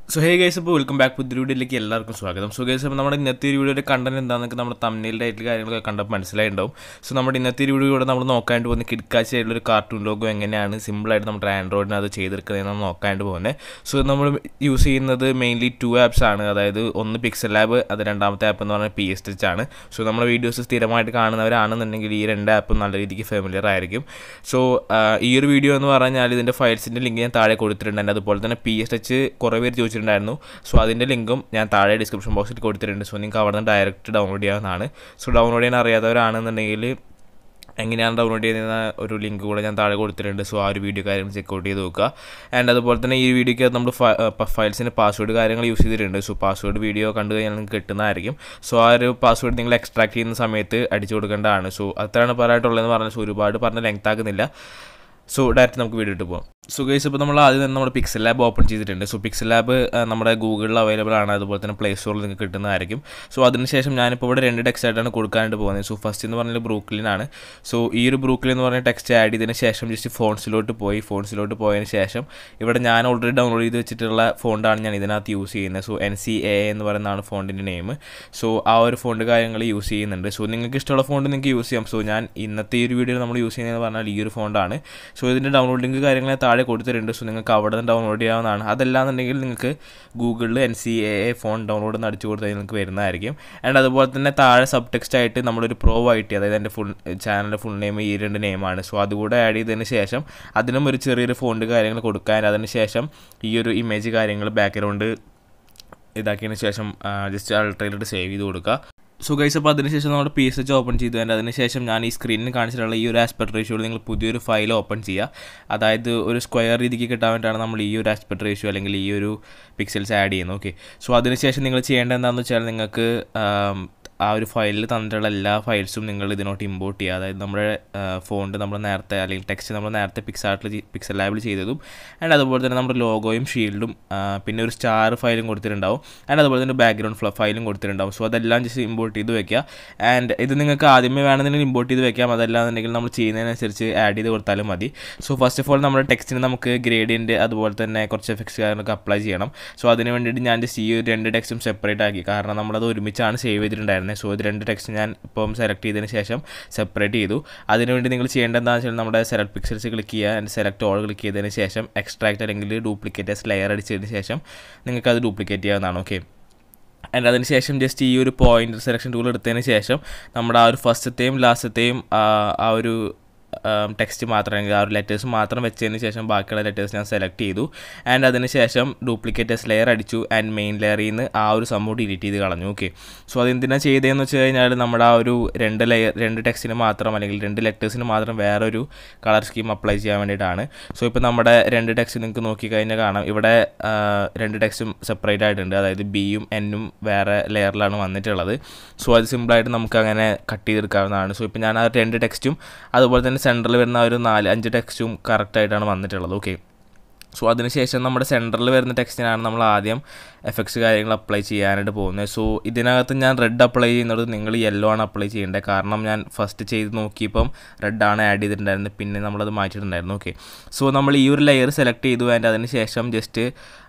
so hey guys അപ്പോൾ welcome back പുതിയ വീഡിയോയിലേക്ക് എല്ലാവർക്കും സ്വാഗതം സോ ഗൈസ് അപ്പോൾ നമ്മുടെ ഇന്നത്തെ ഒരു വീഡിയോയുടെ കണ്ടന്റ് എന്താണെന്നൊക്കെ നമ്മുടെ തമ്മിലിൻ്റെ ആയിട്ടുള്ള കാര്യങ്ങളൊക്കെ കണ്ടപ്പോൾ മനസ്സിലായിട്ടുണ്ടാവും സോ നമ്മുടെ ഇന്നത്തെ ഒരു വീഡിയോ നമ്മൾ നോക്കാണ്ട് പോകുന്ന കിടക്കാഴ്ചയായിട്ടുള്ള ഒരു കാർട്ടൂൺ ലോഗോ എങ്ങനെയാണ് സിമ്പിളായിട്ട് നമ്മുടെ ആൻഡ്രോയിഡിന് അത് ചെയ്തെടുക്കുന്നതെന്നാണ് നോക്കാണ്ട് പോകുന്നത് സോ നമ്മൾ യൂസ് ചെയ്യുന്നത് മെയിൻലി ടു ആപ്സ് ആണ് അതായത് ഒന്ന് പിക്സൽ ലാബ് അത് രണ്ടാമത്തെ ആപ്പ് എന്ന് പറഞ്ഞാൽ പി എസ് ടിച്ച് ആണ് സോ നമ്മുടെ വീഡിയോസ് സ്ഥിരമായിട്ട് കാണുന്നവരാണെന്നുണ്ടെങ്കിൽ ഈ രണ്ട് ആപ്പും നല്ല രീതിക്ക് ഫെമിലിയർ ആയിരിക്കും സോ ഈ ഒരു വീഡിയോ എന്ന് പറഞ്ഞാൽ ഇതിൻ്റെ ഫയൽസിൻ്റെ ലിങ്ക് ഞാൻ താഴെ കൊടുത്തിട്ടുണ്ട് അതുപോലെ തന്നെ പി എസ് ടച്ച് കുറേ പേര് ചോദിച്ചിട്ടുണ്ടായിരുന്നു സോ അതിൻ്റെ ലിങ്കും ഞാൻ താഴെ ഡിസ്ക്രിപ്ഷൻ ബോക്സിൽ കൊടുത്തിട്ടുണ്ട് സോ നിങ്ങൾക്ക് അവിടെ നിന്ന് ഡയറക്റ്റ് ഡൗൺലോഡ് ചെയ്യാവുന്നതാണ് സോ ഡൗൺലോഡ് ചെയ്യാൻ അറിയാത്തവരാണെന്നുണ്ടെങ്കിൽ എങ്ങനെയാണ് ഡൗൺലോഡ് ചെയ്യുന്ന ഒരു ലിങ്ക് കൂടെ ഞാൻ താഴെ കൊടുത്തിട്ടുണ്ട് സോ ആ ഒരു വീഡിയോ കാര്യങ്ങൾ ചെക്കൗട്ട് ചെയ്ത് നോക്കുക ആൻഡ് അതുപോലെ തന്നെ ഈ വീഡിയോയ്ക്ക് നമ്മൾ ഫയൽസിൻ്റെ പാസ്വേഡ് കാര്യങ്ങൾ യൂസ് ചെയ്തിട്ടുണ്ട് സോ പാസ്വേഡ് വീഡിയോ കണ്ടു കഴിഞ്ഞാൽ നിങ്ങൾക്ക് കിട്ടുന്നതായിരിക്കും സോ ആ ഒരു പാസ്വേഡ് നിങ്ങൾ എക്സ്ട്രാക്ട് ചെയ്യുന്ന സമയത്ത് അടിച്ചു കൊടുക്കേണ്ടതാണ് സോ അത്രയാണ് പറയാനുള്ളതെന്ന് പറഞ്ഞാൽ സോ ഒരുപാട് പറഞ്ഞ് ലെങ്ത് ആക്കുന്നില്ല സോ ഡയറക്റ്റ് നമുക്ക് വീഡിയോ ഇട്ട് പോകാം സോ ഗൈസ് ഇപ്പോൾ നമ്മൾ ആദ്യം തന്നെ നമ്മുടെ പിക്സൽ ലാബ് ഓപ്പൺ ചെയ്തിട്ടുണ്ട് സോ പിക്സൽ ലാബ് നമ്മുടെ ഗൂഗിളിൽ അവൈലബിൾ ആണ് അതുപോലെ തന്നെ പ്ലേ സ്റ്റോറിൽ നിങ്ങൾക്ക് കിട്ടുന്നതായിരിക്കും സോ അതിനുശേഷം ഞാനിപ്പോൾ ഇവിടെ രണ്ട് ടെക്സ്റ്റ് ആയിട്ടാണ് കൊടുക്കാനായിട്ട് പോകുന്നത് സോ ഫസ്റ്റ് എന്ന് പറഞ്ഞാൽ ബ്രൂക്ലിൻ ആണ് സോ ഈ ഒരു ബ്രൂക്ലിൻ എന്ന് പറഞ്ഞ ടെക്സ്റ്റ് ആഡ് ചെയ്തതിന് ശേഷം ജസ്റ്റ് ഫോൺസിലോട്ട് പോയി ഫോൺസിലോട്ട് പോയതിന് ശേഷം ഇവിടെ ഞാൻ ഓൾറെഡി ഡൗൺലോഡ് ചെയ്ത് വെച്ചിട്ടുള്ള ഫോണ്ടാണ് ഞാൻ ഇതിനകത്ത് യൂസ് ചെയ്യുന്നത് സോ എൻ സി എ എന്ന് പറയുന്നതാണ് ഫോണ്ടിൻ്റെ നെയിം സോ ആ ഒരു ഫോണ്ട് കാര്യങ്ങൾ യൂസ് ചെയ്യുന്നുണ്ട് സോ നിങ്ങൾക്ക് ഇഷ്ടമുള്ള ഫോണ്ട് നിങ്ങൾക്ക് യൂസ് ചെയ്യാം സോ ഞാൻ ഇന്നത്തെ ഈ ഒരു വീഡിയോയിൽ നമ്മൾ യൂസ് ചെയ്യുന്നതെന്ന് പറഞ്ഞാൽ ഈ ഒരു ഫോണ്ടാണ് സോ ഇതിൻ്റെ ഡൗൺലോഡ് ലിങ്ക് കാര്യങ്ങൾ താഴെ കൊടുത്തിട്ടുണ്ട് സോ നിങ്ങൾക്ക് അവിടെ നിന്ന് ഡൗൺലോഡ് ചെയ്യാവുന്നതാണ് അതല്ലാന്നുണ്ടെങ്കിൽ നിങ്ങൾക്ക് ഗൂഗിളിൽ N C A A font download എന്ന് അടിച്ചു കൊടുത്താൽ നിങ്ങൾക്ക് വരുന്നതായിരിക്കും ആൻഡ് അതുപോലെ തന്നെ താഴെ സബ് ടെക്സ്റ്റ് ആയിട്ട് നമ്മളൊരു പ്രോ ആയിട്ട് അതായത് എൻ്റെ ഫുൾ ചാനലിൻ്റെ ഫുൾ നെയിം ഈ രണ്ട് നെയിമാണ് സോ അതുകൂടെ ആഡ് ചെയ്തതിന് ശേഷം അതിനും ഒരു ചെറിയൊരു ഫോണ്ട് കാര്യങ്ങൾ കൊടുക്കാൻ അതിന് ശേഷം ഈ ഒരു ഇമേജ് കാര്യങ്ങൾ ബാക്ക്ഗ്രൗണ്ട് ഇതാക്കിയതിന് ശേഷം ജസ്റ്റ് അൾട്രയിലിട്ട് സേവ് ചെയ്ത് കൊടുക്കുക സോ ഗൈസ് അപ്പോൾ അതിനുശേഷം നമ്മുടെ പി എസ് എച്ച് ഓപ്പൺ ചെയ്തു ആൻഡ് അതിനുശേഷം ഞാൻ ഈ സ്ക്രീനിൽ കാണിച്ചിട്ടുള്ള ഈ ഒരു ആസ്പെക്ട് റേഷ്യോയിൽ നിങ്ങൾ പുതിയൊരു ഫയൽ ഓപ്പൺ ചെയ്യുക അതായത് ഒരു സ്ക്വയർ രീതിക്ക് കിട്ടാൻ വേണ്ടിയിട്ടാണ് നമ്മൾ ഈ ഒരു ആസ്പെക്ട് റേഷ്യോ അല്ലെങ്കിൽ ഈ ഒരു പിക്സൽസ് ആഡ് ചെയ്യുന്നത് ഓക്കെ സോ അതിനുശേഷം നിങ്ങൾ ചെയ്യേണ്ടത് എന്താണെന്ന് വെച്ചാൽ നിങ്ങൾക്ക് ആ ഒരു ഫയലിൽ തന്നിട്ടുള്ള എല്ലാ ഫയൽസും നിങ്ങൾ ഇതിനോട്ട് ഇമ്പോർട്ട് ചെയ്യുക അതായത് നമ്മുടെ ഫോണ്ട് നമ്മൾ നേരത്തെ അല്ലെങ്കിൽ ടെക്സ്റ്റ് നമ്മൾ നേരത്തെ പിക്സാർട്ടിൽ പിക്സൽ ലാബിൽ ചെയ്തതും ആൻഡ് അതുപോലെ തന്നെ നമ്മുടെ ലോഗോയും ഷീൽഡും പിന്നെ ഒരു സ്റ്റാർ ഫയലും കൊടുത്തിട്ടുണ്ടാവും ആൻഡ് അതുപോലെ തന്നെ ബാക്ക്ഗ്രൗണ്ട് ഫയലും കൊടുത്തിട്ടുണ്ടാവും സോ അതെല്ലാം ജസ്റ്റ് ഇമ്പോർട്ട് ചെയ്ത് വെക്കുക ആൻഡ് ഇത് നിങ്ങൾക്ക് ആദ്യമേ വേണമെന്നുണ്ടെങ്കിൽ ഇമ്പോർട്ട് ചെയ്ത് വെക്കാം അതല്ലാന്നുണ്ടെങ്കിൽ നമ്മൾ ചെയ്യുന്നതിനനുസരിച്ച് ആഡ് ചെയ്ത് കൊടുത്താലും മതി സോ ഫസ്റ്റ് ഓഫ് ഓൾ നമ്മുടെ ടെക്സ്റ്റിന് നമുക്ക് ഗ്രേഡിയൻറ്റ് അതുപോലെ തന്നെ കുറച്ച് എഫക്ട്സ് കാര്യങ്ങളൊക്കെ അപ്ലൈ ചെയ്യണം സോ അതിന് വേണ്ടിയിട്ട് ഞാൻ ജസ്റ്റ് ഈ ഒരു രണ്ട് ടെക്സ്റ്റും സെപ്പറേറ്റ് ആക്കി കാരണം നമ്മളത് ഒരുമിച്ചാണ് സേവ് ചെയ്തിട്ടുണ്ടായിരുന്നത് സോ ഇത് രണ്ട് ടെക്സ്റ്റ് ഞാൻ ഇപ്പം സെലക്ട് ചെയ്തതിന് ശേഷം സെപ്പറേറ്റ് ചെയ്തു അതിനുവേണ്ടി നിങ്ങൾ ചെയ്യേണ്ടത് എന്താണെന്ന് വെച്ചാൽ നമ്മുടെ സെലക്ട് പിക്സൽസ് ക്ലിക്ക് ചെയ്യുക ആൻഡ് സെലക്ട് ഓൾ ക്ലിക്ക് ചെയ്തതിന് ശേഷം എക്സ്ട്രാക്ട് അല്ലെങ്കിൽ ഡ്യൂപ്ലിക്കേറ്റ് ലെയർ അടിച്ചതിന് ശേഷം നിങ്ങൾക്ക് അത് ഡ്യൂപ്ലിക്കേറ്റ് ചെയ്യാവുന്നതാണ് ഓക്കെ ആൻഡ് അതിന് ശേഷം ജസ്റ്റ് ഈ ഒരു പോയിൻ്റ് സെലക്ഷൻ ടൂൾ എടുത്തതിന് ശേഷം നമ്മുടെ ആ ഒരു ഫസ്റ്റത്തെയും ലാസ്റ്റത്തെയും ആ ഒരു ടെക്സ്റ്റ് മാത്രം ആ ഒരു ലെറ്റേഴ്സ് മാത്രം വെച്ചതിന് ശേഷം ബാക്കിയുള്ള ലെറ്റേഴ്സ് ഞാൻ സെലക്ട് ചെയ്തു ആൻഡ് അതിന് ശേഷം ഡ്യൂപ്ലിക്കേറ്റസ് ലെയർ അടിച്ചു ആൻഡ് മെയിൻ ലെയറിൽ നിന്ന് ആ ഒരു സംഭവം ഡിലീറ്റ് ചെയ്ത് കളഞ്ഞു ഓക്കെ സോ അതെന്തിനാണ് ചെയ്തതെന്ന് വെച്ച് കഴിഞ്ഞാൽ നമ്മുടെ ആ ഒരു രണ്ട് ലെയർ രണ്ട് ടെക്സ്റ്റിന് മാത്രം അല്ലെങ്കിൽ രണ്ട് ലെറ്റേഴ്സിന് മാത്രം വേറൊരു കളർ സ്കീം അപ്ലൈ ചെയ്യാൻ വേണ്ടിയിട്ടാണ് സോ ഇപ്പോൾ നമ്മുടെ രണ്ട് ടെക്സ്റ്റ് നിങ്ങൾക്ക് നോക്കിക്കഴിഞ്ഞാൽ കാണാം ഇവിടെ രണ്ട് ടെക്സ്റ്റും സെപ്പറേറ്റ് ആയിട്ടുണ്ട് അതായത് ബിയും എന്നും വേറെ ലെയറിലാണ് വന്നിട്ടുള്ളത് സോ അത് സിമ്പിളായിട്ട് നമുക്ക് അങ്ങനെ കട്ട് ചെയ്തെടുക്കാവുന്നതാണ് സോ ഇപ്പോൾ ഞാൻ ആ രണ്ട് ടെക്സ്റ്റും അതുപോലെ തന്നെ സെൻറ്ററിൽ വരുന്ന ഒരു നാല് അഞ്ച് ടെക്സ്റ്റും കറക്റ്റായിട്ടാണ് വന്നിട്ടുള്ളത് ഓക്കെ സോ അതിനുശേഷം നമ്മുടെ സെൻറ്ററിൽ വരുന്ന ടെക്സ്റ്റിനാണ് നമ്മൾ ആദ്യം എഫക്ട്സ് കാര്യങ്ങൾ അപ്ലൈ ചെയ്യാനായിട്ട് പോകുന്നത് സോ ഇതിനകത്ത് ഞാൻ റെഡ് അപ്ലൈ ചെയ്യുന്നത് നിങ്ങൾ യെല്ലോ ആണ് അപ്ലൈ ചെയ്യേണ്ടത് കാരണം ഞാൻ ഫസ്റ്റ് ചെയ്ത് നോക്കിയപ്പം റെഡാണ് ആഡ് ചെയ്തിട്ടുണ്ടായിരുന്നത് പിന്നെ നമ്മളത് മാറ്റിയിട്ടുണ്ടായിരുന്നു ഓക്കെ സോ നമ്മൾ ഈ ഒരു ലെയർ സെലക്ട് ചെയ്തു ആൻഡ് അതിന് ശേഷം ജസ്റ്റ്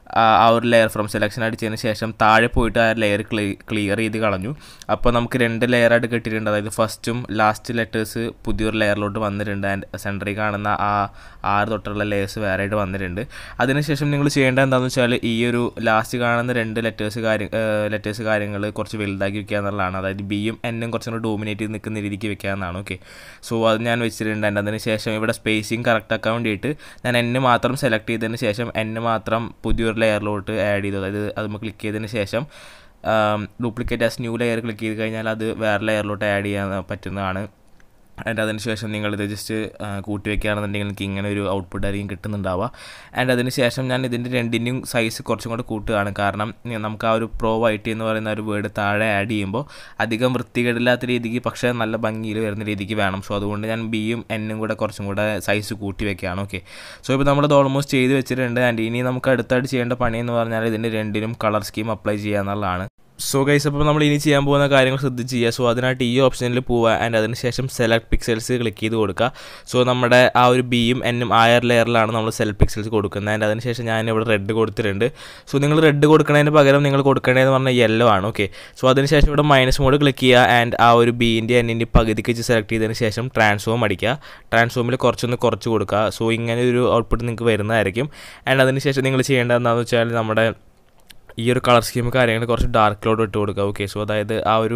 ആ ഒരു ലെയർ ഫ്രം സെലക്ഷൻ അടിച്ചതിന് ശേഷം താഴെ പോയിട്ട് ആ ലെയർ ക്ലിയർ ചെയ്ത് കളഞ്ഞു അപ്പോൾ നമുക്ക് രണ്ട് ലെയറായിട്ട് കിട്ടിയിട്ടുണ്ട് അതായത് ഫസ്റ്റും ലാസ്റ്റ് ലെറ്റേഴ്സ് പുതിയൊരു ലെയറിലോട്ട് വന്നിട്ടുണ്ട് ആൻഡ് സെൻറ്ററിൽ കാണുന്ന ആ ആറ് തൊട്ടുള്ള ലെയേഴ്സ് വേറെ ആയിട്ട് വന്നിട്ടുണ്ട് അതിനുശേഷം നിങ്ങൾ ചെയ്യേണ്ടത് എന്താണെന്ന് വെച്ചാൽ ഈ ഒരു ലാസ്റ്റ് കാണുന്ന രണ്ട് ലെറ്റേഴ്സ് കാര്യം ലെറ്റേഴ്സ് കാര്യങ്ങൾ കുറച്ച് വലുതാക്കി വെക്കുക എന്നുള്ളതാണ് അതായത് ബിയും എന്നും കുറച്ചും കൂടി ഡോമിനേറ്റ് ചെയ്ത് നിൽക്കുന്ന രീതിക്ക് വെക്കുക എന്നാണ് ഓക്കെ സോ അത് ഞാൻ വെച്ചിട്ടുണ്ട് ആൻഡ് അതിന് ശേഷം ഇവിടെ സ്പേസിങ് കറക്റ്റ് ആക്കാൻ വേണ്ടിയിട്ട് ഞാൻ എന്നെ മാത്രം സെലക്ട് ചെയ്തതിന് ശേഷം എന്നെ മാത്രം പുതിയൊരു ലെയറിലോട്ട് ആഡ് ചെയ്തു അതായത് അത് ക്ലിക്ക് ചെയ്തതിന് ശേഷം duplicate as new layer click ചെയ്ത് കഴിഞ്ഞാൽ അത് വേറെ ലെയറിലോട്ട് ആഡ് ചെയ്യാൻ പറ്റുന്നതാണ് ആൻഡ് അതിന് ശേഷം നിങ്ങളിത് ജസ്റ്റ് കൂട്ടി വയ്ക്കുകയാണെന്നുണ്ടെങ്കിൽ എനിക്ക് ഇങ്ങനെ ഒരു ഔട്ട്പുട്ട് ആയിരിക്കും കിട്ടുന്നുണ്ടാവുക ആൻഡ് അതിന് ശേഷം ഞാൻ ഇതിൻ്റെ രണ്ടിൻ്റെയും സൈസ് കുറച്ചും കൂടെ കൂട്ടുകയാണ് കാരണം നമുക്ക് ആ ഒരു പ്രോ വൈറ്റ് എന്ന് പറയുന്ന ഒരു വേർഡ് താഴെ ആഡ് ചെയ്യുമ്പോൾ അധികം വൃത്തികേടില്ലാത്ത രീതിക്ക് പക്ഷേ നല്ല ഭംഗിയിൽ വരുന്ന രീതിക്ക് വേണം സോ അതുകൊണ്ട് ഞാൻ ബിയും എന്നും കൂടെ കുറച്ചും കൂടെ സൈസ് കൂട്ടി വെക്കുകയാണ് ഓക്കെ സോ ഇപ്പോൾ നമ്മളത് ഓൾമോസ്റ്റ് ചെയ്ത് വെച്ചിട്ടുണ്ട് ആൻഡ് ഇനി നമുക്ക് അടുത്തായിട്ട് ചെയ്യേണ്ട പണി എന്ന് പറഞ്ഞാൽ ഇതിൻ്റെ രണ്ടിനും കളർ സ്കീം അപ്ലൈ ചെയ്യുക എന്നുള്ളതാണ് സോ ഗൈസ് അപ്പോൾ നമ്മൾ ഇനി ചെയ്യാൻ പോകുന്ന കാര്യങ്ങൾ ശ്രദ്ധിച്ച് ചെയ്യുക സോ അതിനായിട്ട് ഈ ഓപ്ഷനിൽ പോവുക ആൻഡ് അതിനുശേഷം സെലക്ട് പിക്സൽസ് ക്ലിക്ക് ചെയ്ത് കൊടുക്കുക സോ നമ്മുടെ ആ ഒരു ബിയും എന്നും ആയർ ലെയറിലാണ് നമ്മൾ സെലക്ട് പിക്സൽസ് കൊടുക്കുന്നത് ആൻഡ് അതിനുശേഷം ഞാൻ ഇവിടെ റെഡ് കൊടുത്തിട്ടുണ്ട് സോ നിങ്ങൾ റെഡ് കൊടുക്കുന്നതിന് പകരം നിങ്ങൾ കൊടുക്കേണ്ടതെന്ന് പറഞ്ഞാൽ യെല്ലോ ആണ് ഓക്കെ സോ അതിനുശേഷം ഇവിടെ മൈനസ് മോഡ് ക്ലിക്ക് ചെയ്യുക ആൻഡ് ആ ഒരു ബീൻ്റെ എന്നിൻ്റെ പകുതിക്ക് വെച്ച് സെലക്ട് ചെയ്തതിന് ശേഷം ട്രാൻസ്ഫോം അടിക്കുക ട്രാൻസ്ഫോമിൽ കുറച്ചൊന്ന് കുറച്ച് കൊടുക്കുക സോ ഇങ്ങനെ ഒരു ഔട്ട്പുട്ട് നിങ്ങൾക്ക് വരുന്നതായിരിക്കും ആൻഡ് അതിനുശേഷം നിങ്ങൾ ചെയ്യേണ്ടത് എന്താണെന്ന് വെച്ചാൽ നമ്മുടെ ഈ ഒരു കളർ സ്കീം കാര്യങ്ങൾ കുറച്ച് ഡാർക്കിലോട്ട് ഇട്ട് കൊടുക്കുക ഓക്കെ സോ അതായത് ആ ഒരു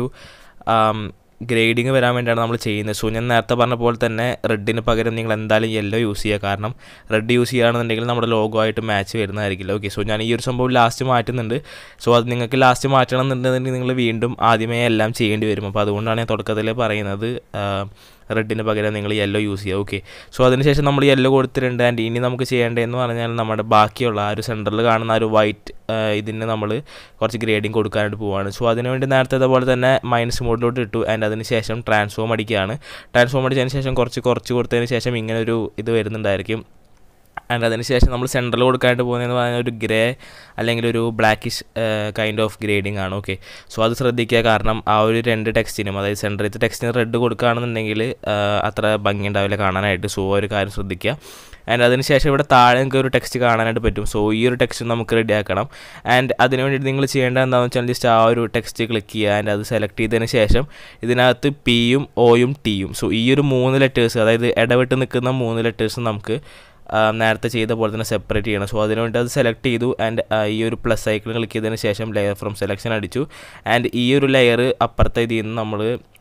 ഗ്രേഡിങ് വരാൻ വേണ്ടിയാണ് നമ്മൾ ചെയ്യുന്നത് സോ ഞാൻ നേരത്തെ പറഞ്ഞ പോലെ തന്നെ റെഡിന് പകരം നിങ്ങൾ എന്തായാലും യെല്ലോ യൂസ് ചെയ്യുക കാരണം റെഡ് യൂസ് ചെയ്യുകയാണെന്നുണ്ടെങ്കിൽ നമ്മുടെ ലോഗോ ആയിട്ട് മാച്ച് വരുന്നതായിരിക്കില്ല ഓക്കെ സോ ഞാൻ ഈ ഒരു സംഭവം ലാസ്റ്റ് മാറ്റുന്നുണ്ട് സോ അത് നിങ്ങൾക്ക് ലാസ്റ്റ് മാറ്റണം എന്നുണ്ടെങ്കിൽ നിങ്ങൾ വീണ്ടും ആദ്യമേ എല്ലാം ചെയ്യേണ്ടി വരും അപ്പോൾ അതുകൊണ്ടാണ് ഞാൻ തുടക്കത്തിൽ പറയുന്നത് റെഡിന് പകരം നിങ്ങൾ യെല്ലോ യൂസ് ചെയ്യുക ഓക്കെ സോ അതിനുശേഷം നമ്മൾ യെല്ലോ കൊടുത്തിട്ടുണ്ട് ആൻഡ് ഇനി നമുക്ക് ചെയ്യേണ്ടതെന്ന് പറഞ്ഞാൽ നമ്മുടെ ബാക്കിയുള്ള ആ ഒരു സെൻറ്ററിൽ കാണുന്ന ആ ഒരു വൈറ്റ് ഇതിന് നമ്മൾ കുറച്ച് ഗ്രേഡിങ് കൊടുക്കാനായിട്ട് പോവുകയാണ് സോ അതിനുവേണ്ടി നേരത്തെ അതുപോലെ തന്നെ മൈനസ് മോഡിലോട്ട് ഇട്ടു ആൻഡ് അതിന് ശേഷം ട്രാൻസ്ഫോം അടിക്കുകയാണ് ട്രാൻസ്ഫോം അടിച്ചതിന് ശേഷം കുറച്ച് കുറച്ച് കൊടുത്തതിന് ശേഷം ഇങ്ങനെ ഒരു ഇത് വരുന്നുണ്ടായിരിക്കും ആൻഡ് അതിന് ശേഷം നമ്മൾ സെൻട്രൽ കൊടുക്കാനായിട്ട് പോകുന്നതെന്ന് പറഞ്ഞാൽ ഒരു ഗ്രേ അല്ലെങ്കിൽ ഒരു ബ്ലാക്കിഷ് കൈൻഡ് ഓഫ് ഗ്രേഡിംഗ് ആണ് ഓക്കെ സോ അത് ശ്രദ്ധിക്കുക കാരണം ആ ഒരു രണ്ട് ടെക്സ്റ്റിനും അതായത് സെൻട്രലത്തെ ടെക്സ്റ്റിന് റെഡ് കൊടുക്കുകയാണെന്നുണ്ടെങ്കിൽ അത്ര ഭംഗി ഉണ്ടാവില്ല കാണാനായിട്ട് സോ ഒരു കാര്യം ശ്രദ്ധിക്കുക ആൻഡ് അതിന് ശേഷം ഇവിടെ താഴെ നിങ്ങൾക്ക് ഒരു ടെക്സ്റ്റ് കാണാനായിട്ട് പറ്റും സോ ഈ ഒരു ടെക്സ്റ്റ് നമുക്ക് റെഡി ആക്കണം ആൻഡ് അതിന് വേണ്ടിയിട്ട് നിങ്ങൾ ചെയ്യേണ്ടത് എന്താണെന്ന് വെച്ചാൽ ജസ്റ്റ് ആ ഒരു ടെക്സ്റ്റ് ക്ലിക്ക് ചെയ്യുക ആൻഡ് അത് സെലക്ട് ചെയ്തതിന് ശേഷം ഇതിനകത്ത് പിയും ഒയും ടിയും സോ ഈ ഒരു മൂന്ന് ലെറ്റേഴ്സ് അതായത് ഇടവിട്ട് നിൽക്കുന്ന മൂന്ന് ലെറ്റേഴ്സ് നമുക്ക് നേരത്തെ ചെയ്ത പോലെ തന്നെ സെപ്പറേറ്റ് ചെയ്യണം സോ അതിനുവേണ്ടി അത് സെലക്ട് ചെയ്തു ആൻഡ് ഈ ഒരു പ്ലസ് സൈക്കിൾ ക്ലിക്ക് ചെയ്തതിന് ശേഷം ലെയർ ഫ്രം സെലക്ഷൻ അടിച്ചു ആൻഡ് ഈ ഒരു ലെയർ അപ്പുറത്തെ ഇതിൽ നിന്ന് നമ്മൾ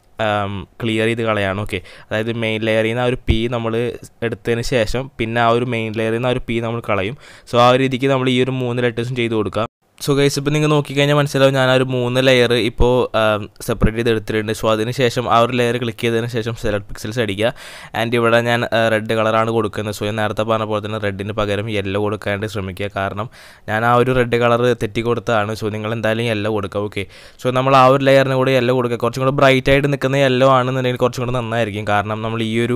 ക്ലിയർ ചെയ്ത് കളയാണ് ഓക്കെ അതായത് മെയിൻ ലെയറിൽ നിന്ന് ആ ഒരു പി നമ്മൾ എടുത്തതിന് ശേഷം പിന്നെ ആ ഒരു മെയിൻ ലെയറിൽ നിന്ന് ആ ഒരു പി നമ്മൾ കളയും സോ ആ ഒരു രീതിക്ക് നമ്മൾ ഈ ഒരു മൂന്ന് ലെറ്റേഴ്സും ചെയ്ത് കൊടുക്കാം സോ ഗൈസ് ഇപ്പോൾ നിങ്ങൾ നോക്കിക്കഴിഞ്ഞാൽ മനസ്സിലാവും ഞാൻ ആ ഒരു മൂന്ന് ലെയർ ഇപ്പോൾ സെപ്പറേറ്റ് ചെയ്ത് എടുത്തിട്ടുണ്ട് സോ അതിന് ശേഷം ആ ഒരു ലെയർ ക്ലിക്ക് ചെയ്തതിന് ശേഷം സെലക്ട് പിക്സൽസ് അടിക്കുക ആൻഡ് ഇവിടെ ഞാൻ റെഡ് കളറാണ് കൊടുക്കുന്നത് സോ ഞാൻ നേരത്തെ പറഞ്ഞ പോലെ തന്നെ റെഡിന് പകരം യെല്ലോ കൊടുക്കാനായിട്ട് ശ്രമിക്കുക കാരണം ഞാൻ ആ ഒരു റെഡ് കളർ തെറ്റി കൊടുത്തതാണ് സോ നിങ്ങൾ എന്തായാലും യെല്ലോ കൊടുക്കുക ഓക്കെ സോ നമ്മൾ ആ ഒരു ലെയറിന് കൂടെ യെല്ലോ കൊടുക്കുക കുറച്ചും കൂടെ ബ്രൈറ്റ് ആയിട്ട് നിൽക്കുന്ന യെല്ലോ ആണെന്നുണ്ടെങ്കിൽ കുറച്ചും കൂടെ നന്നായിരിക്കും കാരണം നമ്മൾ ഈ ഒരു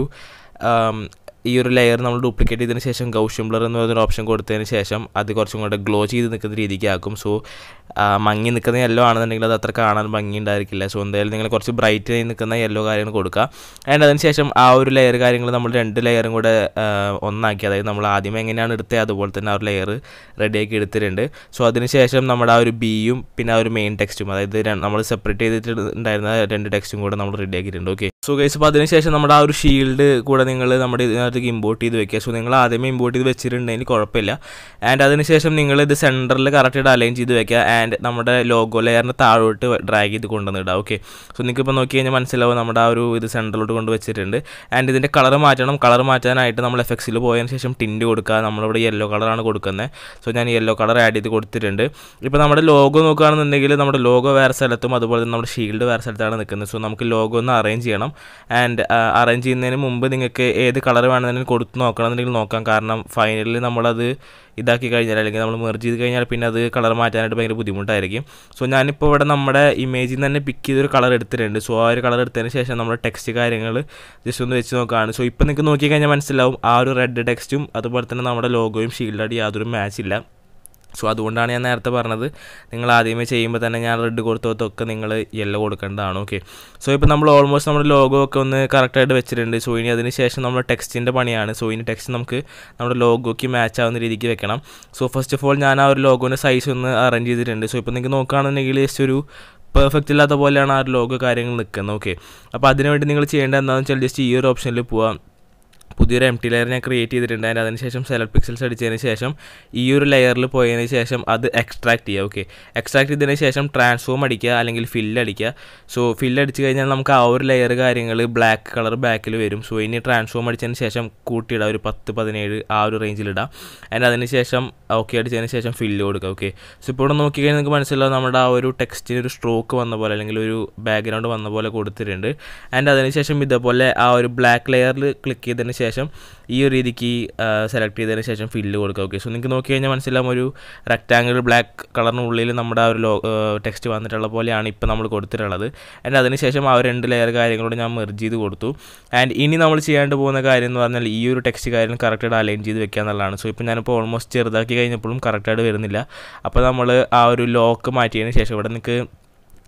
ഈ ഒരു ലെയർ നമ്മൾ ഡ്യൂപ്ലിക്കേറ്റ് ചെയ്തതിന് ശേഷം ഗൗഷ്യംബ്ലർ എന്ന് പറയുന്നൊരു ഓപ്ഷൻ കൊടുത്തതിന് ശേഷം അത് കുറച്ചും കൂടെ ഗ്ലോ ചെയ്ത് നിൽക്കുന്ന രീതിക്ക് ആക്കും സോ മങ്ങി നിൽക്കുന്ന യെല്ലോ ആണെന്നുണ്ടെങ്കിൽ അത് അത്ര കാണാൻ ഭംഗി ഉണ്ടായിരിക്കില്ല സോ എന്തായാലും നിങ്ങൾ കുറച്ച് ബ്രൈറ്റ് ആയി നിൽക്കുന്ന യെല്ലോ കാര്യങ്ങൾ കൊടുക്കുക ആൻഡ് അതിന് ശേഷം ആ ഒരു ലെയർ കാര്യങ്ങൾ നമ്മൾ രണ്ട് ലെയറും കൂടെ ഒന്നാക്കി അതായത് നമ്മൾ ആദ്യമേ എങ്ങനെയാണ് എടുത്തത് അതുപോലെ തന്നെ ആ ഒരു ലെയർ റെഡിയാക്കി എടുത്തിട്ടുണ്ട് സോ അതിന് ശേഷം നമ്മുടെ ആ ഒരു ബിയും പിന്നെ ആ ഒരു മെയിൻ ടെക്സ്റ്റും അതായത് നമ്മൾ സെപ്പറേറ്റ് ചെയ്തിട്ടുണ്ടായിരുന്ന രണ്ട് ടെക്സ്റ്റും കൂടെ നമ്മൾ റെഡിയാക്കിയിട്ടുണ്ട് ഓക്കെ സോ ഗൈസ് അപ്പോൾ അതിനുശേഷം നമ്മുടെ ആ ഒരു ഷീൽഡ് കൂടെ നിങ്ങൾ നമ്മുടെ ഇതിനകത്തേക്ക് ഇമ്പോർട്ട് ചെയ്ത് വെക്കുക സോ നിങ്ങൾ ആദ്യമേ ഇമ്പോർട്ട് ചെയ്ത് വെച്ചിട്ടുണ്ടെങ്കിൽ കുഴപ്പമില്ല ആൻഡ് അതിനുശേഷം നിങ്ങൾ ഇത് സെൻറ്ററിൽ കറക്റ്റായിട്ട് അലൈൻ ചെയ്ത് വെക്കുക ആൻഡ് നമ്മുടെ ലോഗോ ലെയറിന് താഴോട്ട് ഡ്രാഗ് ചെയ്ത് കൊണ്ടുവന്നിടുക ഓക്കെ സോ നിങ്ങൾക്ക് ഇപ്പോൾ നോക്കി കഴിഞ്ഞാൽ മനസ്സിലാവും നമ്മുടെ ആ ഒരു ഇത് സെൻറ്ററിലോട്ട് കൊണ്ട് വെച്ചിട്ടുണ്ട് ആൻഡ് ഇതിൻ്റെ കളർ മാറ്റണം കളർ മാറ്റാനായിട്ട് നമ്മൾ എഫക്സിൽ പോയതിന് ശേഷം ടിൻറ്റ് കൊടുക്കുക നമ്മളിവിടെ യെല്ലോ കളറാണ് കൊടുക്കുന്നത് സോ ഞാൻ യെല്ലോ കളർ ആഡ് ചെയ്ത് കൊടുത്തിട്ടുണ്ട് ഇപ്പോൾ നമ്മുടെ ലോഗോ നോക്കുകയാണെന്നുണ്ടെങ്കിൽ നമ്മുടെ ലോഗോ വേറെ സ്ഥലത്തും അതുപോലെ തന്നെ നമ്മുടെ ഷീൽഡ് വേറെ സ്ഥലത്താണ് നിൽക്കുന്നത് സോ നമുക്ക് ലോഗോ ഒന്ന് അറേഞ്ച് ചെയ്യണം ആൻഡ് അറേഞ്ച് ചെയ്യുന്നതിന് മുമ്പ് നിങ്ങൾക്ക് ഏത് കളർ വേണമെന്നുണ്ടെങ്കിൽ കൊടുത്ത് നോക്കണമെന്നുണ്ടെങ്കിൽ നോക്കാം കാരണം ഫൈനലിൽ നമ്മളത് ഇതാക്കി കഴിഞ്ഞാൽ അല്ലെങ്കിൽ നമ്മൾ മെർജ് ചെയ്ത് കഴിഞ്ഞാൽ പിന്നെ അത് കളർ മാറ്റാനായിട്ട് ഭയങ്കര ബുദ്ധിമുട്ടായിരിക്കും സോ ഞാനിപ്പോൾ ഇവിടെ നമ്മുടെ ഇമേജിൽ നിന്ന് തന്നെ പിക്ക് ചെയ്തൊരു കളർ എടുത്തിട്ടുണ്ട് സോ ആ ഒരു കളർ എടുത്തതിന് ശേഷം നമ്മുടെ ടെക്സ്റ്റ് കാര്യങ്ങൾ ജസ്റ്റ് ഒന്ന് വെച്ച് നോക്കുകയാണ് സോ ഇപ്പോൾ നിങ്ങൾക്ക് നോക്കി കഴിഞ്ഞാൽ മനസ്സിലാവും ആ ഒരു റെഡ് ടെക്സ്റ്റും അതുപോലെ തന്നെ നമ്മുടെ ലോഗോയും ഷീൽഡായിട്ട് യാതൊരു മാച്ച് ഇല്ല സോ അതുകൊണ്ടാണ് ഞാൻ നേരത്തെ പറഞ്ഞത് നിങ്ങൾ ആദ്യമേ ചെയ്യുമ്പോൾ തന്നെ ഞാൻ റെഡ് കൊടുത്തൊക്കെ നിങ്ങൾ യെല്ലോ കൊടുക്കേണ്ടതാണ് ഓക്കെ സോ ഇപ്പോൾ നമ്മൾ ഓൾമോസ്റ്റ് നമ്മുടെ ലോഗോ ഒക്കെ ഒന്ന് കറക്റ്റായിട്ട് വെച്ചിട്ടുണ്ട് സോ ഇനി അതിന് ശേഷം നമ്മൾ ടെക്സ്റ്റിൻ്റെ പണിയാണ് സോ ഇനി ടെക്സ്റ്റ് നമുക്ക് നമ്മുടെ ലോഗോയ്ക്ക് മാച്ച് ആവുന്ന രീതിക്ക് വെക്കണം സോ ഫസ്റ്റ് ഓഫ് ഓൾ ഞാൻ ആ ഒരു ലോഗോൻ്റെ സൈസ് ഒന്ന് അറേഞ്ച് ചെയ്തിട്ടുണ്ട് സോ ഇപ്പോൾ നിങ്ങൾക്ക് നോക്കുകയാണെന്നുണ്ടെങ്കിൽ ജസ്റ്റ് ഒരു പെർഫെക്റ്റ് ഇല്ലാത്ത പോലെയാണ് ആ ഒരു ലോഗോ കാര്യങ്ങൾ നിൽക്കുന്നത് ഓക്കെ അപ്പോൾ അതിനുവേണ്ടി നിങ്ങൾ ചെയ്യേണ്ടത് എന്താണെന്ന് വെച്ചാൽ ജസ്റ്റ് ഈ ഒരു ഓപ്ഷനിൽ പോവാം പുതിയൊരു എം ടി ലെയർ ഞാൻ ക്രിയേറ്റ് ചെയ്തിട്ടുണ്ട് അതിന് അതിനുശേഷം സെലക്ട് പിക്സൽസ് അടിച്ചതിന് ശേഷം ഈ ഒരു ലെയറിൽ പോയതിന് ശേഷം അത് എക്സ്ട്രാക്ട് ചെയ്യുക ഓക്കെ എക്സ്ട്രാക്ട് ചെയ്തതിന് ശേഷം ട്രാൻസ്ഫോം അടിക്കുക അല്ലെങ്കിൽ ഫില്ല് അടിക്കുക സോ ഫില്ല് അടിച്ച് കഴിഞ്ഞാൽ നമുക്ക് ആ ഒരു ലെയർ കാര്യങ്ങൾ ബ്ലാക്ക് കളർ ബാക്കിൽ വരും സോ ഇനി ട്രാൻസ്ഫോം അടിച്ചതിന് ശേഷം കൂട്ടിയിടാം ഒരു പത്ത് പതിനേഴ് ആ ഒരു റേഞ്ചിലിടാം അതിന് അതിന് ശേഷം ഓക്കെ അടിച്ചതിന് ശേഷം ഫില്ല് കൊടുക്കുക ഓക്കെ സോ ഇപ്പോൾ ഇവിടെ നോക്കിക്കഴിഞ്ഞാൽ നിങ്ങൾക്ക് മനസ്സിലാവും നമ്മുടെ ആ ഒരു ടെക്സ്റ്റിന് ഒരു സ്ട്രോക്ക് വന്ന പോലെ അല്ലെങ്കിൽ ഒരു ബാക്ക്ഗ്രൗണ്ട് വന്ന പോലെ കൊടുത്തിട്ടുണ്ട് ആൻഡ് അതിനുശേഷം ഇതേപോലെ ആ ഒരു ബ്ലാക്ക് ലെയറിൽ ക്ലിക്ക് ചെയ്തതിന് ശേഷം ഈ ഒരു രീതിക്ക് സെലക്ട് ചെയ്തതിന് ശേഷം ഫില്ല് കൊടുക്കുക ഓക്കെ സോ നിങ്ങൾക്ക് നോക്കി കഴിഞ്ഞാൽ മനസ്സിലാവും ഒരു റെക്റ്റാങ്കിൾ ബ്ലാക്ക് കളറിനുള്ളിൽ നമ്മുടെ ആ ഒരു ലോ ടെക്സ്റ്റ് വന്നിട്ടുള്ള പോലെയാണ് ഇപ്പോൾ നമ്മൾ കൊടുത്തിട്ടുള്ളത് ആൻഡ് അതിനുശേഷം ആ ഒരു രണ്ട് ലെയർ കാര്യങ്ങളോട് ഞാൻ മെർജ് ചെയ്ത് കൊടുത്തു ആൻഡ് ഇനി നമ്മൾ ചെയ്യാണ്ട് പോകുന്ന കാര്യം എന്ന് പറഞ്ഞാൽ ഈ ഒരു ടെക്സ്റ്റ് കാര്യം കറക്റ്റായിട്ട് അലൈൻ ചെയ്ത് വെക്കുക എന്നുള്ളതാണ് സോ ഇപ്പോൾ ഞാനിപ്പോൾ ഓൾമോസ്റ്റ് ചെറുതാക്കി കഴിഞ്ഞപ്പോഴും കറക്റ്റായിട്ട് വരുന്നില്ല അപ്പോൾ നമ്മൾ ആ ഒരു ലോക്ക് മാറ്റിയതിന് ശേഷം ഇവിടെ നിങ്ങൾക്ക്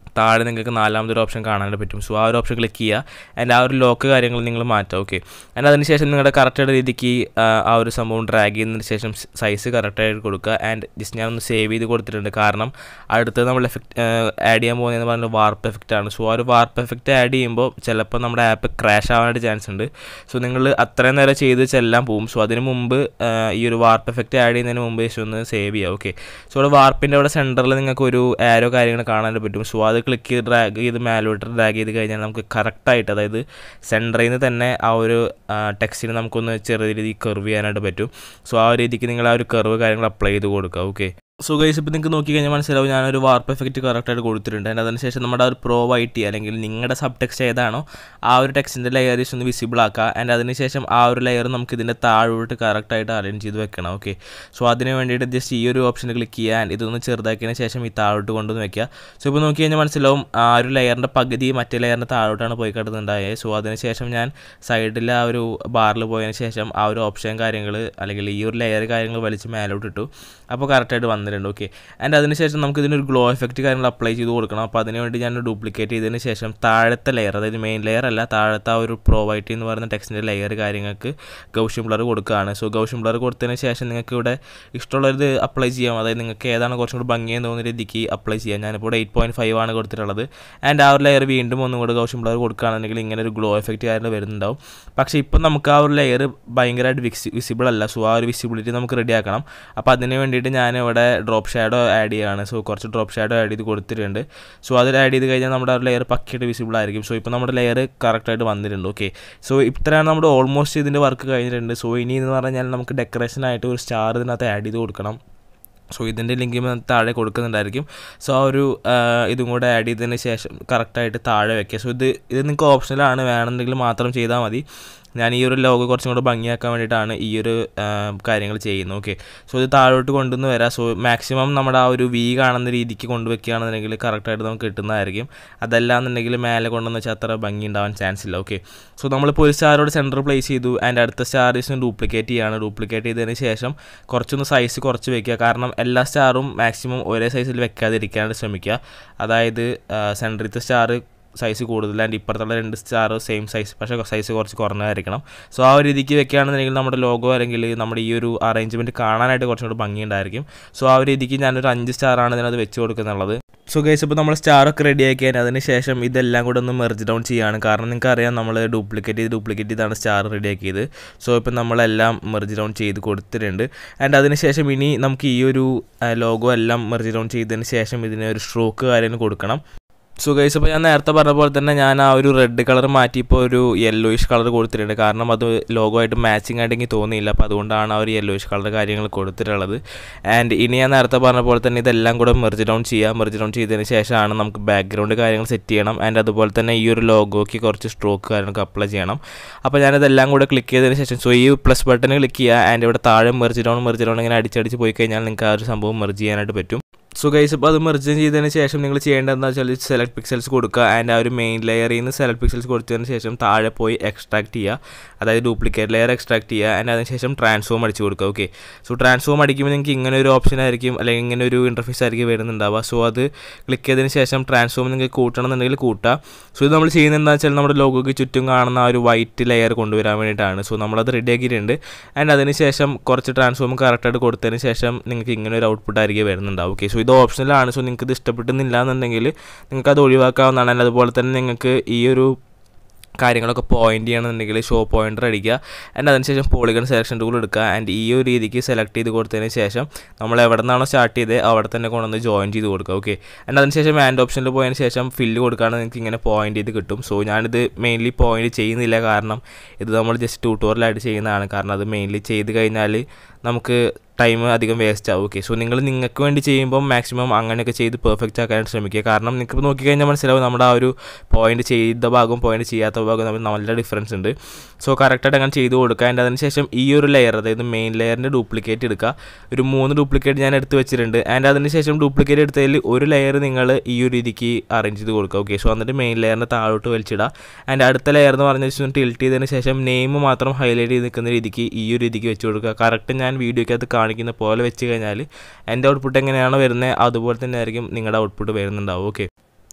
താഴെ നിങ്ങൾക്ക് നാലാമതൊരു ഓപ്ഷൻ കാണാനായിട്ട് പറ്റും സോ ആ ഒരു ഓപ്ഷൻ ക്ലിക്ക് ചെയ്യുക ആൻഡ് ആ ഒരു ലോക്ക് കാര്യങ്ങൾ നിങ്ങൾ മാറ്റുക ഓക്കെ ആൻഡ് അതിനുശേഷം നിങ്ങളുടെ കറക്റ്റായിട്ട് രീതിക്ക് ആ, ആ ഒരു സംഭവം ഡ്രാഗ് ചെയ്യുന്നതിന് ശേഷം സൈസ് കറക്റ്റായിട്ട് കൊടുക്കുക ആൻഡ് ജസ്റ്റ് ഞാൻ ഒന്ന് സേവ് ചെയ്ത് കൊടുത്തിട്ടുണ്ട് കാരണം അടുത്തത് നമ്മൾ എഫക്റ്റ് ആഡ് ചെയ്യാൻ പോകുന്നതെന്ന് പറയുന്നത് വാർപ്പ് എഫക്റ്റ് ആണ് സോ ആ ഒരു വാർപ്പ് എഫക്റ്റ് ആഡ് ചെയ്യുമ്പോൾ ചിലപ്പോൾ നമ്മുടെ ആപ്പ് ക്രാഷ് ആവാനായിട്ട് ചാൻസ് ഉണ്ട് സോ നിങ്ങൾ അത്രയും നേരം ചെയ്ത് വെച്ചെല്ലാം പോകും സോ അതിന് മുമ്പ് ആ, ഈ ഒരു വാർപ്പ് എഫക്റ്റ് ആഡ് ചെയ്യുന്നതിന് മുമ്പ് ജസ്റ്റ് ഒന്ന് സേവ് ചെയ്യുക ഓക്കെ സോ അവിടെ വാർപ്പിൻ്റെ അവിടെ സെൻറ്ററിൽ നിങ്ങൾക്ക് ഒരു ആരോ കാര്യങ്ങൾ കാണാനായിട്ട് പറ്റും സോ അത് ക്ലിക്ക് ചെയ്ത് ഡ്രാഗ് ചെയ്ത് മേലോട്ട് ഡ്രാഗ് ചെയ്ത് കഴിഞ്ഞാൽ നമുക്ക് കറക്റ്റായിട്ട് അതായത് സെൻറ്ററിൽ നിന്ന് തന്നെ ആ ഒരു ടെക്സ്റ്റിന് നമുക്കൊന്ന് ചെറിയ രീതിയിൽ കർവ് ചെയ്യാനായിട്ട് പറ്റും സോ ആ ഒരു രീതിക്ക് നിങ്ങൾ ആ ഒരു കർവ് കാര്യങ്ങൾ അപ്ലൈ ചെയ്ത് കൊടുക്കുക ഓക്കെ സോ ഗൈസ് ഇപ്പോൾ നിങ്ങൾക്ക് നോക്കി കഴിഞ്ഞാൽ മനസ്സിലാവും ഞാനൊരു വാർപ്പ് എഫക്റ്റ് കറക്റ്റായിട്ട് കൊടുത്തിട്ടുണ്ട് ആൻഡ് അതിനുശേഷം നമ്മുടെ ആ ഒരു പ്രോ ഐ ടി അല്ലെങ്കിൽ നിങ്ങളുടെ സബ് ടെക്സ്റ്റ് ഏതാണോ ആ ഒരു ടെക്സ്റ്റിൻ്റെ ലെയർസ് ഒന്ന് വിസിബിൾ ആക്കുക ആൻഡ് അതിനുശേഷം ആ ഒരു ലെയർ നമുക്ക് ഇതിൻ്റെ താഴോട്ട് കറക്റ്റായിട്ട് അറേഞ്ച് ചെയ്ത് വെക്കണം ഓക്കെ സോ അതിന് വേണ്ടിയിട്ട് ജസ്റ്റ് ഈ ഒരു ഓപ്ഷൻ ക്ലിക്ക് ചെയ്യുക ആൻഡ് ഇതൊന്ന് ചെറുതാക്കിയതിന് ശേഷം ഈ താഴോട്ട് കൊണ്ടുവന്ന് വെക്കുക സോ ഇപ്പോൾ നോക്കി കഴിഞ്ഞാൽ മനസ്സിലാവും ആ ഒരു ലെയറിൻ്റെ പകുതി മറ്റേ ലെയറിൻ്റെ താഴോട്ടാണ് പോയി കിടന്നുണ്ടായത് സോ അതിനുശേഷം ഞാൻ സൈഡിൽ ആ ഒരു ബാറിൽ പോയതിന് ശേഷം ആ ഒരു ഓപ്ഷൻ കാര്യങ്ങൾ അല്ലെങ്കിൽ ഈ ഒരു ലെയർ കാര്യങ്ങൾ വലിച്ച് മേലോട്ട് ഇട്ടു അപ്പോൾ കറക്റ്റായിട്ട് വന്നിട്ടുണ്ട് ഓക്കെ ആൻഡ് അതിനുശേഷം നമുക്ക് ഇതിനൊരു ഗ്ലോ എഫക്റ്റ് കാര്യങ്ങൾ അപ്ലൈ ചെയ്ത് കൊടുക്കണം അപ്പോൾ അതിന് വേണ്ടി ഞാൻ ഡ്യൂപ്ലിക്കേറ്റ് ചെയ്തതിന് ശേഷം താഴത്തെ ലെയർ അതായത് മെയിൻ ലെയർ അല്ല താഴത്തെ ആ ഒരു പ്രൊവൈറ്റ് എന്ന് പറയുന്ന ടെക്സ്റ്റിൻ്റെ ലെയർ കാര്യങ്ങൾക്ക് ഗൗഷ്യം ബ്ലർ കൊടുക്കുകയാണ് സോ ഗൗഷ്യം ബ്ലർ കൊടുത്തതിന് ശേഷം നിങ്ങൾക്ക് ഇവിടെ ഇഷ്ടമുള്ളത് അപ്ലൈ ചെയ്യാം അതായത് നിങ്ങൾക്ക് ഏതാണ് കുറച്ചും കൂടി ഭംഗിയെന്ന് തോന്നുന്ന രീതിക്ക് അപ്ലൈ ചെയ്യാം ഞാനിപ്പോൾ ഇവിടെ എയ്റ്റ് പോയിൻറ്റ് ഫൈവ് ആണ് കൊടുത്തിട്ടുള്ളത് ആൻഡ് ആ ഒരു ലെയർ വീണ്ടും ഒന്നും കൂടെ ഗൗഷ്യം ബ്ലർ കൊടുക്കുകയാണെന്നുണ്ടെങ്കിൽ ഇങ്ങനെ ഒരു ഗ്ലോ എഫക്റ്റ് കാര്യങ്ങൾ വരുന്നുണ്ടാവും പക്ഷേ ഇപ്പം നമുക്ക് ആ ഒരു ലെയർ ഭയങ്കരമായിട്ട് വിക്സി വിസിബിൾ അല്ല സോ ആ ഒരു വിസിബിലിറ്റി നമുക്ക് റെഡിയാക്കണം അപ്പോൾ അതിന് വേണ്ടിയിട്ട് ഞാൻ ഇവിടെ ഡ്രോപ്പ് ഷാഡോ ആഡ് ചെയ്യുകയാണ് സോ കുറച്ച് ഡ്രോപ്പ് ഷാഡോ ആഡ് ചെയ്ത് കൊടുത്തിട്ടുണ്ട് സോ അതിൽ ആഡ് ചെയ്ത് കഴിഞ്ഞാൽ നമ്മുടെ ആ ലെയർ പക്കയായിട്ട് വിസിബിൾ ആയിരിക്കും സോ ഇപ്പോൾ നമ്മുടെ ലെയർ കറക്റ്റായിട്ട് വന്നിട്ടുണ്ട് ഓക്കെ സോ ഇത്രയാണ് നമ്മുടെ ഓൾമോസ്റ്റ് ഇതിൻ്റെ വർക്ക് കഴിഞ്ഞിട്ടുണ്ട് സോ ഇനി എന്ന് പറഞ്ഞാൽ നമുക്ക് ഡെക്കറേഷനായിട്ട് ഒരു സ്റ്റാർ ഇതിനകത്ത് ആഡ് ചെയ്ത് കൊടുക്കണം സോ ഇതിൻ്റെ ലിങ്ക് താഴെ കൊടുക്കുന്നുണ്ടായിരിക്കും സോ ആ ഒരു ആ, ഇതും കൂടെ ആഡ് ചെയ്തതിന് ശേഷം കറക്റ്റായിട്ട് താഴെ വെക്കുക സോ ഇത് ഇത് നിങ്ങൾക്ക് ഓപ്ഷനിലാണ് വേണമെന്നുണ്ടെങ്കിൽ മാത്രം ചെയ്താൽ മതി ഞാൻ ഈ ഒരു ലോഗോ കുറച്ചും കൂടെ ഭംഗിയാക്കാൻ വേണ്ടിയിട്ടാണ് ഈ ഒരു ആ, കാര്യങ്ങൾ ചെയ്യുന്നത് ഓക്കെ സോ ഇത് താഴോട്ട് കൊണ്ടുവന്ന് വരാം സോ മാക്സിമം നമ്മുടെ ആ ഒരു വി കാണുന്ന രീതിക്ക് കൊണ്ടുവയ്ക്കുകയാണെന്നുണ്ടെങ്കിൽ കറക്റ്റായിട്ട് നമുക്ക് കിട്ടുന്നതായിരിക്കും അതല്ല എന്നുണ്ടെങ്കിൽ മേലെ കൊണ്ടുവന്ന് വെച്ചാൽ അത്ര ഭംഗി ഉണ്ടാവാൻ ചാൻസ് ഇല്ല ഓക്കെ സോ നമ്മളിപ്പോൾ ഒരു സ്റ്റാറോട് സെൻറ്റർ പ്ലേസ് ചെയ്തു ആൻഡ് അടുത്ത സ്റ്റാർസിന് ഡ്യൂപ്ലിക്കേറ്റ് ചെയ്യാണ് ഡ്യൂപ്ലിക്കേറ്റ് ചെയ്തതിന് ശേഷം കുറച്ചൊന്ന് സൈസ് കുറച്ച് വെക്കുക കാരണം എല്ലാ സ്റ്റാറും മാക്സിമം ഒരേ സൈസിൽ വെക്കാതിരിക്കാനായിട്ട് ശ്രമിക്കുക അതായത് സെൻറ്ററിലത്തെ സ്റ്റാർ സൈസ് കൂടുതൽ ആൻഡ് ഇപ്പുറത്തുള്ള രണ്ട് സ്റ്റാർ സെയിം സൈസ് പക്ഷേ സൈസ് കുറച്ച് കുറഞ്ഞായിരിക്കണം സോ ആ ഒരു രീതിക്ക് വെക്കുകയാണെന്നുണ്ടെങ്കിൽ നമ്മുടെ ലോഗോ അല്ലെങ്കിൽ നമ്മുടെ ഈ ഒരു അറേഞ്ച്മെൻറ്റ് കാണാനായിട്ട് കുറച്ചും കൂടി ഭംഗിയുണ്ടായിരിക്കും സോ ആ ഒരു രീതിക്ക് ഞാനൊരു അഞ്ച് സ്റ്റാറാണ് ഇതിനകത്ത് വെച്ച് കൊടുക്കുന്നുള്ളത് സോ ഗൈസ് ഇപ്പോൾ നമ്മൾ സ്റ്റാറൊക്കെ റെഡി ആക്കിയാൽ അതിന് ശേഷം ഇതെല്ലാം കൂടെ ഒന്ന് മെർജ് ഡൗൺ ചെയ്യുകയാണ് കാരണം നിങ്ങൾക്ക് അറിയാം നമ്മൾ ഡ്യൂപ്ലിക്കേറ്റ് ചെയ്ത് ഡ്യൂപ്ലിക്കേറ്റ് ചെയ്താണ് സ്റ്റാർ റെഡി ആക്കിയത് സോ ഇപ്പം നമ്മളെല്ലാം മെർജ് ഡൗൺ ചെയ്ത് കൊടുത്തിട്ടുണ്ട് ആൻഡ് അതിന് ശേഷം ഇനി നമുക്ക് ഈ ഒരു ലോഗോ എല്ലാം മെർജ് ഡൗൺ ചെയ്തതിന് ശേഷം ഇതിന് ഒരു സ്ട്രോക്ക് കാര്യം കൊടുക്കണം സോ ഗൈസ് ഇപ്പോൾ ഞാൻ നേരത്തെ പറഞ്ഞ പോലെ തന്നെ ഞാൻ ആ ഒരു റെഡ് കളർ മാറ്റി ഇപ്പോൾ ഒരു യെല്ലോയിഷ് കളർ കൊടുത്തിട്ടുണ്ട് കാരണം അത് ലോഗോ ആയിട്ട് മാച്ചിങ് ആയിട്ട് എനിക്ക് തോന്നിയില്ല അപ്പോൾ അതുകൊണ്ടാണ് ആ ഒരു യെല്ലോയിഷ് കളർ കാര്യങ്ങൾ കൊടുത്തിട്ടുള്ളത് ആൻഡ് ഇനി ഞാൻ നേരത്തെ പറഞ്ഞ പോലെ തന്നെ ഇതെല്ലാം കൂടെ മെർജ് ഡൗൺ ചെയ്യുക മെർജ് ഡൗൺ ചെയ്തതിന് ശേഷമാണ് നമുക്ക് ബാക്ക്ഗ്രൗണ്ട് കാര്യങ്ങൾ സെറ്റ് ചെയ്യണം ആൻഡ് അതുപോലെ തന്നെ ഈ ഒരു ലോഗോയ്ക്ക് കുറച്ച് സ്ട്രോക്ക് കാര്യങ്ങളൊക്കെ അപ്ലൈ ചെയ്യണം അപ്പോൾ ഞാനിതെല്ലാം കൂടെ ക്ലിക്ക് ചെയ്തതിന് ശേഷം സോ ഈ പ്ലസ് ബട്ടൺ ക്ലിക്ക് ചെയ്യുക ആൻഡ് ഇവിടെ താഴെ മെർജ് ഡൗൺ മെർജ് ഡൗൺ ഇങ്ങനെ അടിച്ചടിച്ച് പോയി കഴിഞ്ഞാൽ നിങ്ങൾക്ക് ആ ഒരു സംഭവം മെർജ് ചെയ്യാനായിട്ട് പറ്റും സോ ഗൈസ് ഇപ്പോൾ അത് മെർജ് ചെയ്തതിന് ശേഷം നിങ്ങൾ ചെയ്യേണ്ടതെന്ന് വെച്ചാൽ സെലക്ട് പിക്സൽസ് കൊടുക്കുക ആൻഡ് ആ ഒരു മെയിൻ ലെയറിൽ നിന്ന് സെലക്ട് പിക്സൽസ് കൊടുത്തതിന് ശേഷം താഴെ പോയി എക്സ്ട്രാക്ട് ചെയ്യുക അതായത് ഡ്യൂപ്ലിക്കേറ്റ് ലെയർ എക്സ്ട്രാക്ട് ചെയ്യുക ആൻഡ് അതിന് ശേഷം ട്രാൻസ്ഫോം അടിച്ച് കൊടുക്കുക ഓക്കെ സോ ട്രാൻസ്ഫോം അടിക്കുമ്പോൾ നിങ്ങൾക്ക് ഇങ്ങനെ ഒരു ഓപ്ഷൻ ആയിരിക്കും അല്ലെങ്കിൽ ഇങ്ങനെ ഒരു ഇൻ്റർഫേസ് ആയിരിക്കും വരുന്നുണ്ടാവുക സോ അത് ക്ലിക്ക് ചെയ്തതിന് ശേഷം ട്രാൻസ്ഫോം നിങ്ങൾക്ക് കൂട്ടണമെന്നുണ്ടെങ്കിൽ കൂട്ടുക സോ ഇത് നമ്മൾ ചെയ്യുന്നത് എന്താ വെച്ചാൽ നമ്മുടെ ലോഗോയ്ക്ക് ചുറ്റും കാണുന്ന ആ ഒരു വൈറ്റ് ലെയർ കൊണ്ടുവരാൻ വേണ്ടിയിട്ടാണ് സോ നമ്മളത് റെഡി ആക്കിയിട്ടുണ്ട് ആൻഡ് അതിന് ശേഷം കുറച്ച് ട്രാൻസ്ഫോം കറക്റ്റായിട്ട് കൊടുത്തതിന് ശേഷം നിങ്ങൾക്ക് ഇങ്ങനെ ഒരു ഔട്ട്പുട്ട് ആയിരിക്കും വരുന്നുണ്ടാവും ഓക്കെ സോ ഇത് ഓപ്ഷനിലാണ് സോ നിങ്ങൾക്ക് ഇത് ഇഷ്ടപ്പെടുന്നില്ല എന്നുണ്ടെങ്കിൽ നിങ്ങൾക്ക് അത് ഒഴിവാക്കാവുന്നതാണ് and അതുപോലെ തന്നെ നിങ്ങൾക്ക് ഈ ഒരു കാര്യങ്ങളൊക്കെ പോയിന്റ് ചെയ്യണമെന്നുണ്ടെങ്കിൽ ഷോ പോയിന്റർ അടിക്കുക ആൻഡ് അതിനുശേഷം പോളിഗൺ സെലക്ഷൻ ടൂൾ എടുക്കുക ആൻഡ് ഈ ഒരു രീതിക്ക് സെലക്ട് ചെയ്ത് കൊടുത്തതിന് ശേഷം നമ്മൾ എവിടെ നിന്നാണോ സ്റ്റാർട്ട് ചെയ്തത് അവിടെ തന്നെ കൊണ്ടുവന്ന് ജോയിൻ ചെയ്ത് കൊടുക്കുക ഓക്കെ ആൻഡ് അതിനുശേഷം ആൻഡ് ഓപ്ഷനിൽ പോയതിന് ശേഷം ഫില്ല് കൊടുക്കുകയാണെങ്കിൽ നിങ്ങൾക്ക് ഇങ്ങനെ പോയിന്റ് ചെയ്ത് കിട്ടും സോ ഞാനിത് മെയിൻലി പോയിന്റ് ചെയ്യുന്നില്ല കാരണം ഇത് നമ്മൾ ജസ്റ്റ് ട്യൂട്ടോറിയലായിട്ട് ചെയ്യുന്നതാണ് കാരണം അത് മെയിൻലി ചെയ്ത് കഴിഞ്ഞാൽ നമുക്ക് ടൈം അധികം വേസ്റ്റ് ആവും ഓക്കെ സോ നിങ്ങൾ നിങ്ങൾക്ക് വേണ്ടി ചെയ്യുമ്പോൾ മാക്സിമം അങ്ങനെയൊക്കെ ചെയ്ത് പെർഫെക്റ്റ് ആക്കാനായിട്ട് ശ്രമിക്കുക കാരണം നിങ്ങൾക്ക് നോക്കിക്കഴിഞ്ഞാൽ മനസ്സിലാവും നമ്മുടെ ആ ഒരു പോയിന്റ് ചെയ്ത ഭാഗവും പോയിന്റ് ചെയ്യാത്ത ഭാഗവും തമ്മിൽ നല്ല ഡിഫറൻസ് ഉണ്ട് സോ കറക്റ്റായിട്ട് അങ്ങനെ ചെയ്ത് കൊടുക്കുക ആൻഡ് അതിനുശേഷം ഈ ഒരു ലെയർ അതായത് മെയിൻ ലെയറിൻ്റെ ഡ്യൂപ്ലിക്കേറ്റ് എടുക്കുക ഒരു മൂന്ന് ഡ്യൂപ്ലിക്കേറ്റ് ഞാൻ എടുത്ത് വെച്ചിട്ടുണ്ട് ആൻഡ് അതിനുശേഷം ഡ്യൂപ്ലിക്കേറ്റ് എടുത്തതിൽ ഒരു ലെയർ നിങ്ങൾ ഈ ഒരു രീതിക്ക് അറേഞ്ച് ചെയ്ത് കൊടുക്കുക ഓക്കെ സോ എന്നിട്ട് മെയിൻ ലെയറിൻ്റെ താഴോട്ട് വലിച്ചിടുക ആൻഡ് അടുത്ത ലെയർ എന്ന് പറഞ്ഞ ശേഷം ടിൽറ്റ് ചെയ്തതിന് ശേഷം നെയിം മാത്രം ഹൈലൈറ്റ് ചെയ്ത് നിൽക്കുന്ന രീതിക്ക് ഈ ഒരു രീതിക്ക് വെച്ച് കൊടുക്കുക കറക്റ്റ് ഞാൻ വീഡിയോയ്ക്കകത്ത് കാണിക്കുന്ന പോലെ വെച്ച് കഴിഞ്ഞാൽ എൻ്റെ ഔട്ട്പുട്ട് എങ്ങനെയാണോ വരുന്നത് അതുപോലെ തന്നെ ആയിരിക്കും നിങ്ങളുടെ ഔട്ട്പുട്ട് വരുന്നുണ്ടാവും ഓക്കെ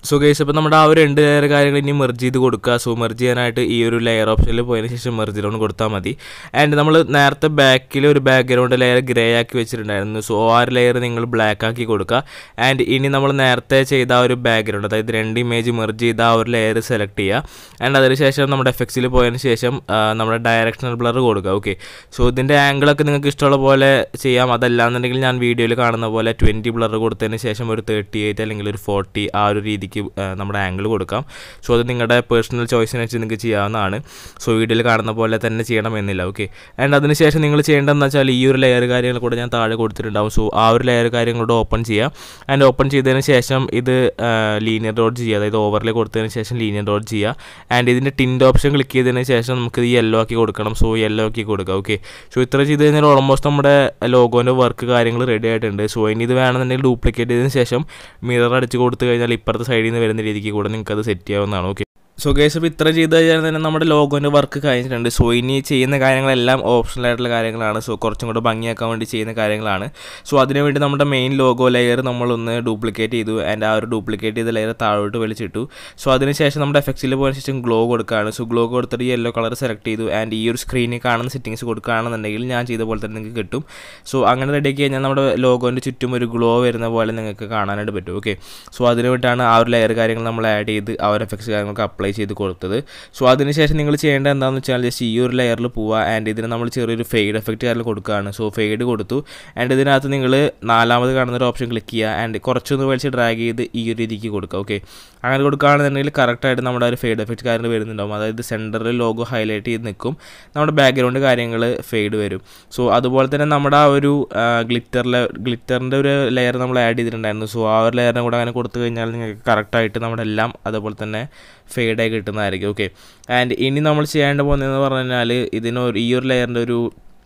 സോ ഗൈസ് അപ്പോൾ നമ്മുടെ ആ ഒരു രണ്ട് ലെയർ കാര്യങ്ങൾ ഇനി മെർജ് ചെയ്ത് കൊടുക്കുക സോ മെർജ് ചെയ്യാനായിട്ട് ഈ ഒരു ലെയർ ഓപ്ഷനിൽ പോയതിന് ശേഷം മെർജ് ഡൗൺ കൊടുത്താൽ മതി ആൻഡ് നമ്മൾ നേരത്തെ ബാക്കിൽ ഒരു ബാക്ക്ഗ്രൗണ്ട് ലെയർ ഗ്രേ ആക്കി വെച്ചിട്ടുണ്ടായിരുന്നു സോ ആ ഒരു ലെയർ നിങ്ങൾ ബ്ലാക്ക് ആക്കി കൊടുക്കുക ആൻഡ് ഇനി നമ്മൾ നേരത്തെ ചെയ്ത ആ ഒരു ബാക്ക്ഗ്രൗണ്ട് അതായത് രണ്ട് ഇമേജ് മെർജ് ചെയ്ത ആ ഒരു ലെയർ സെലക്ട് ചെയ്യുക ആൻഡ് അതിനുശേഷം നമ്മുടെ എഫക്ട്സിൽ പോയതിന് ശേഷം ആ, നമ്മുടെ ഡയറക്ഷണൽ ബ്ലർ കൊടുക്കുക ഓക്കെ സോ ഇതിൻ്റെ ആംഗിളൊക്കെ നിങ്ങൾക്ക് ഇഷ്ടമുള്ള പോലെ ചെയ്യാം അതല്ലാന്നുണ്ടെങ്കിൽ ഞാൻ വീഡിയോയിൽ കാണുന്ന പോലെ ട്വൻറ്റി ബ്ലർ കൊടുത്തതിന് ശേഷം ഒരു തേർട്ടി എയ്റ്റ് അല്ലെങ്കിൽ ഒരു ഫോർട്ടി ആ ഒരു രീതിക്ക് ആ, നമ്മുടെ ആംഗിൾ കൊടുക്കാം സോ അത് നിങ്ങളുടെ പേഴ്സണൽ ചോയ്സിനെ വെച്ച് നിങ്ങൾക്ക് ചെയ്യാവുന്നതാണ് സോ വീഡിയോയിൽ കാണുന്ന പോലെ തന്നെ ചെയ്യണമെന്നില്ല ഓക്കെ ആൻഡ് അതിനുശേഷം നിങ്ങൾ ചെയ്യേണ്ടതെന്ന് വെച്ചാൽ ഈ ഒരു ലെയർ കാര്യങ്ങൾ കൂടെ ഞാൻ താഴെ കൊടുത്തിട്ടുണ്ടാവും സോ ആ ഒരു ലെയർ കാര്യങ്ങളോട് ഓപ്പൺ ചെയ്യുക ആൻഡ് ഓപ്പൺ ചെയ്തതിന് ശേഷം ഇത് ലീനിയർ ഡോട്ട് ചെയ്യുക അതായത് ഓവർലേ കൊടുത്തതിന് ശേഷം ലീനിയർ ഡോട്ട് ചെയ്യുക ആൻഡ് ഇതിൻ്റെ ടിൻറ്റ് ഓപ്ഷൻ ക്ലിക്ക് ചെയ്തതിന് ശേഷം നമുക്ക് ഇത് യെല്ലോ ആക്കി കൊടുക്കണം സോ യെല്ലോ ആക്കി കൊടുക്കുക ഓക്കെ സോ ഇത്ര ചെയ്ത് കഴിഞ്ഞാൽ ഓൾമോസ്റ്റ് നമ്മുടെ ലോഗോൻ്റെ വർക്ക് കാര്യങ്ങൾ റെഡി ആയിട്ടുണ്ട് സോ ഇനി ഇത് വേണമെന്നുണ്ടെങ്കിൽ ഡ്യൂപ്ലിക്കേറ്റ് ചെയ്തതിന് ശേഷം മിറർ അടിച്ച് കൊടുത്തു കഴിഞ്ഞാൽ ഇപ്പുറത്തെ സൈഡിൽ നിന്ന് വരുന്ന രീതിക്ക് കൂടെ നിങ്ങൾക്ക് അത് സെറ്റ് ചെയ്യാവുന്നതാണ് ഓക്കെ സോ ഗേസ് അപ്പോൾ ഇത്ര ചെയ്ത് കഴിഞ്ഞാൽ തന്നെ നമ്മുടെ ലോഗോൻ്റെ വർക്ക് കഴിഞ്ഞിട്ടുണ്ട് സോ ഇനി ചെയ്യുന്ന കാര്യങ്ങളെല്ലാം ഓപ്ഷണൽ ആയിട്ടുള്ള കാര്യങ്ങളാണ് സോ കുറച്ചും കൂടെ ഭംഗിയാക്കാൻ വേണ്ടി ചെയ്യുന്ന കാര്യങ്ങളാണ് സോ അതിനുവേണ്ടി നമ്മുടെ മെയിൻ ലോഗോ ലെയർ നമ്മളൊന്ന് ഡ്യൂപ്ലിക്കേറ്റ് ചെയ്തു ആൻഡ് ആ ഒരു ഡ്യൂപ്ലിക്കേറ്റ് ചെയ്ത ലെയർ താഴോട്ട് വലിച്ചിട്ടു സോ അതിനുശേഷം നമ്മുടെ എഫക്ട്സിൽ പോയതിനു ശേഷം ഗ്ലോ കൊടുക്കുകയാണ് സോ ഗ്ലോ കൊടുത്തിട്ട് യെല്ലോ കളർ സെലക്ട് ചെയ്തു ആൻഡ് ഈ ഒരു സ്ക്രീനിൽ കാണുന്ന സെറ്റിങ്സ് കൊടുക്കുകയാണെന്നുണ്ടെങ്കിൽ ഞാൻ ചെയ്ത പോലെ തന്നെ നിങ്ങൾക്ക് കിട്ടും സോ അങ്ങനെ റെഡിയാക്കി കഴിഞ്ഞാൽ നമ്മുടെ ലോഗോൻ്റെ ചുറ്റും ഒരു ഗ്ലോ വരുന്ന പോലെ നിങ്ങൾക്ക് കാണാനായിട്ട് പറ്റും ഓക്കെ സോ അതിന് വേണ്ടിയിട്ടാണ് ആ ഒരു ലെയർ കാര്യങ്ങൾ നമ്മൾ ആഡ് ചെയ്ത് ആ ഒരു എഫക്ട്സ് കാര്യങ്ങൾക്ക് അപ്ലൈ ചെയ്ത് കൊടുത്തത് സോ അതിനുശേഷം നിങ്ങൾ ചെയ്യേണ്ടത് എന്താണെന്ന് വെച്ചാൽ ജസ്റ്റ് ഈ ഒരു ലെയറിൽ പോവുക ആൻഡ് ഇതിന് നമ്മൾ ചെറിയൊരു ഫെയ്ഡ് എഫക്റ്റ് കാര്യങ്ങൾ കൊടുക്കുകയാണ് സോ ഫെയ്ഡ് കൊടുത്തു ആൻഡ് ഇതിനകത്ത് നിങ്ങൾ നാലാമത് കാണുന്ന ഒരു ഓപ്ഷൻ ക്ലിക്ക് ചെയ്യുക ആൻഡ് കുറച്ചൊന്ന് വലിച്ച് ഡ്രാഗ് ചെയ്ത് ഈ ഒരു രീതിക്ക് കൊടുക്കുക ഓക്കെ അങ്ങനെ കൊടുക്കുകയാണെന്നുണ്ടെങ്കിൽ കറക്റ്റായിട്ട് നമ്മുടെ ആ ഒരു ഫെയ്ഡ് എഫക്റ്റ് കാര്യങ്ങൾ വരുന്നുണ്ടാവും അതായത് സെൻറ്ററിൽ ലോഗോ ഹൈലൈറ്റ് ചെയ്ത് നിൽക്കും നമ്മുടെ ബാക്ക്ഗ്രൗണ്ട് കാര്യങ്ങൾ ഫെയ്ഡ് വരും സോ അതുപോലെ തന്നെ നമ്മുടെ ആ ഒരു ഗ്ലിറ്ററിലെ ഗ്ലിറ്ററിൻ്റെ ഒരു ലെയർ നമ്മൾ ആഡ് ചെയ്തിട്ടുണ്ടായിരുന്നു സോ ആ ഒരു ലെയറിനെ കൂടെ അങ്ങനെ കൊടുത്തു കഴിഞ്ഞാൽ നിങ്ങൾക്ക് കറക്റ്റായിട്ട് നമ്മുടെ എല്ലാം അതുപോലെ തന്നെ ഫെയ്ഡായി കിട്ടുന്നതായിരിക്കും ഓക്കെ ആൻഡ് ഇനി നമ്മൾ ചെയ്യേണ്ട പോകുന്നതെന്ന് പറഞ്ഞു കഴിഞ്ഞാൽ ഇതിനൊരു ഈ ഒരു ലെയറിൻ്റെ ഒരു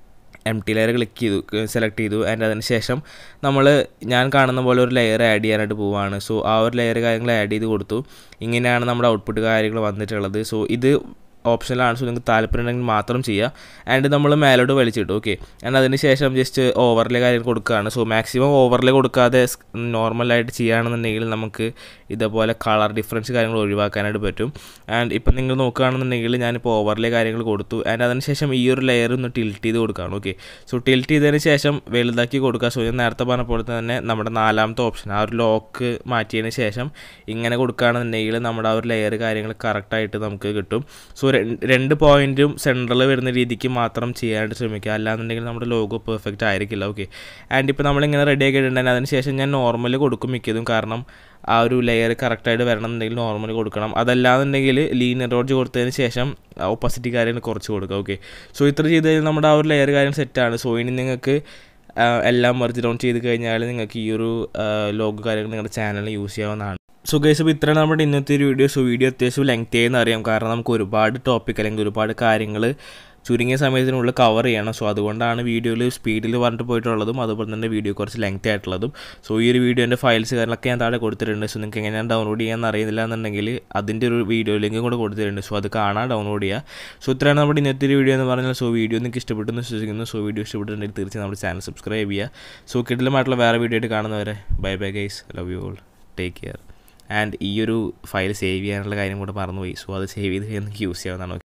എം ടി ലെയർ ക്ലിക്ക് ചെയ്തു സെലക്ട് ചെയ്തു ആൻഡ് അതിന് ശേഷം നമ്മൾ ഞാൻ കാണുന്ന പോലെ ഒരു ലെയർ ആഡ് ചെയ്യാനായിട്ട് പോവുകയാണ് സോ ആ ഒരു ലെയർ കാര്യങ്ങൾ ആഡ് ചെയ്ത് കൊടുത്തു ഇങ്ങനെയാണ് നമ്മുടെ ഔട്ട്പുട്ട് കാര്യങ്ങൾ വന്നിട്ടുള്ളത് സോ ഇത് ഓപ്ഷനിലാണ് സോ നിങ്ങൾക്ക് താല്പര്യം ഉണ്ടെങ്കിൽ മാത്രം ചെയ്യുക ആൻഡ് നമ്മൾ മേലോട്ട് വലിച്ചിട്ടു ഓക്കെ ആൻഡ് അതിന് ശേഷം ജസ്റ്റ് ഓവർലേ കാര്യങ്ങൾ കൊടുക്കുകയാണ് സോ മാക്സിമം ഓവർലേ കൊടുക്കാതെ നോർമലായിട്ട് ചെയ്യുകയാണെന്നുണ്ടെങ്കിൽ നമുക്ക് ഇതേപോലെ കളർ ഡിഫറൻസ് കാര്യങ്ങൾ ഒഴിവാക്കാനായിട്ട് പറ്റും ആൻഡ് ഇപ്പം നിങ്ങൾ നോക്കുകയാണെന്നുണ്ടെങ്കിൽ ഞാനിപ്പോൾ ഓവർലേ കാര്യങ്ങൾ കൊടുത്തു ആൻഡ് അതിന് ശേഷം ഈ ഒരു ലെയർ ഒന്ന് ടിൽറ്റ് ചെയ്ത് കൊടുക്കുകയാണ് ഓക്കെ സോ ടിൽറ്റ് ചെയ്തതിന് ശേഷം വലുതാക്കി കൊടുക്കുക സോ ഞാൻ നേരത്തെ പറഞ്ഞ പോലെ തന്നെ നമ്മുടെ നാലാമത്തെ ഓപ്ഷൻ ആ ഒരു ലോക്ക് മാറ്റിയതിന് ശേഷം ഇങ്ങനെ കൊടുക്കുകയാണെന്നുണ്ടെങ്കിൽ നമ്മുടെ ആ ഒരു ലെയർ കാര്യങ്ങൾ കറക്റ്റായിട്ട് നമുക്ക് കിട്ടും സോ രണ്ട് പോയിന്റും സെൻട്രൽ വരുന്ന രീതിക്ക് മാത്രം ചെയ്യാനായിട്ട് ശ്രമിക്കുക അല്ലാന്നുണ്ടെങ്കിൽ നമ്മുടെ ലോഗോ പെർഫെക്റ്റ് ആയിരിക്കില്ല ഓക്കെ ആൻഡ് ഇപ്പോൾ നമ്മളിങ്ങനെ റെഡി ആക്കിയിട്ടുണ്ടെങ്കിൽ അതിന് ശേഷം ഞാൻ നോർമൽ കൊടുക്കും മിക്കതും കാരണം ആ ഒരു ലെയർ കറക്റ്റായിട്ട് വരണം എന്നുണ്ടെങ്കിൽ നോർമൽ കൊടുക്കണം അതല്ലാന്നുണ്ടെങ്കിൽ ലീനിയർ റോഡ്ജ് കൊടുത്തതിന് ശേഷം ഓപ്പോസിറ്റ് കാര്യങ്ങൾ കുറച്ച് കൊടുക്കുക ഓക്കെ സോ ഇത്ര ചെയ്ത് കഴിഞ്ഞാൽ നമ്മുടെ ആ ഒരു ലെയർ കാര്യം സെറ്റാണ് സോ ഇനി നിങ്ങൾക്ക് ആ, എല്ലാം മെർജ് ഡൗൺ ചെയ്ത് കഴിഞ്ഞാൽ നിങ്ങൾക്ക് ഈ ഒരു ലോഗോ കാര്യങ്ങൾ നിങ്ങളുടെ ചാനലിൽ യൂസ് ചെയ്യാവുന്നതാണ് സോ ഗൈസ് അപ്പോൾ ഇത്രയാണ് നമ്മുടെ ഇന്നത്തെ ഒരു വീഡിയോ സോ വീഡിയോ അത്യാവശ്യം ലെങ്ത് ചെയ്യുന്ന അറിയാം കാരണം നമുക്ക് ഒരുപാട് ടോപ്പിക് അല്ലെങ്കിൽ ഒരുപാട് കാര്യങ്ങൾ ചുരുങ്ങിയ സമയത്തിനുള്ളിൽ കവർ ചെയ്യണം സോ അതുകൊണ്ടാണ് വീഡിയോയിൽ സ്പീഡിൽ പറഞ്ഞിട്ട് പോയിട്ടുള്ളതും അതുപോലെ തന്നെ വീഡിയോ കുറച്ച് ലെങ്ത് ആയിട്ടുള്ളതും സോ ഈ ഒരു വീഡിയോൻ്റെ ഫയൽസ് കാര്യങ്ങളൊക്കെ ഞാൻ താഴെ കൊടുത്തിട്ടുണ്ട് സോ നിങ്ങൾക്ക് എങ്ങനെയാണ് ഡൗൺലോഡ് ചെയ്യാൻ അറിയുന്നില്ല എന്നുണ്ടെങ്കിൽ അതിൻ്റെ ഒരു വീഡിയോ ലിങ്ക് കൂടെ കൊടുത്തിട്ടുണ്ട് സോ അത് കാണാൻ ഡൗൺലോഡ് ചെയ്യുക സോ ഇത്രയാണ് നമ്മുടെ ഇന്നത്തെ ഒരു വീഡിയോ എന്ന് പറഞ്ഞാൽ സോ വീഡിയോ നിങ്ങൾക്ക് ഇഷ്ടപ്പെട്ടെന്ന് വിശ്വസിക്കുന്നു സോ വീഡിയോ ഇഷ്ടപ്പെട്ടിട്ടുണ്ടെങ്കിൽ തീർച്ചയായും നമ്മുടെ ചാനൽ സബ്സ്ക്രൈബ് ചെയ്യുക സോ കിടലുമായിട്ടുള്ള വേറെ വീഡിയോ ആയിട്ട് കാണുന്നവരെ bye bye guys love you all take care and ഈ ഒരു ഫയൽ സേവ് ചെയ്യാനുള്ള കാര്യം കൂടെ മറന്നുപോയി സോ അത് സേവ് ചെയ്ത് നിങ്ങൾക്ക് യൂസ് ചെയ്യാവുന്നതാണ്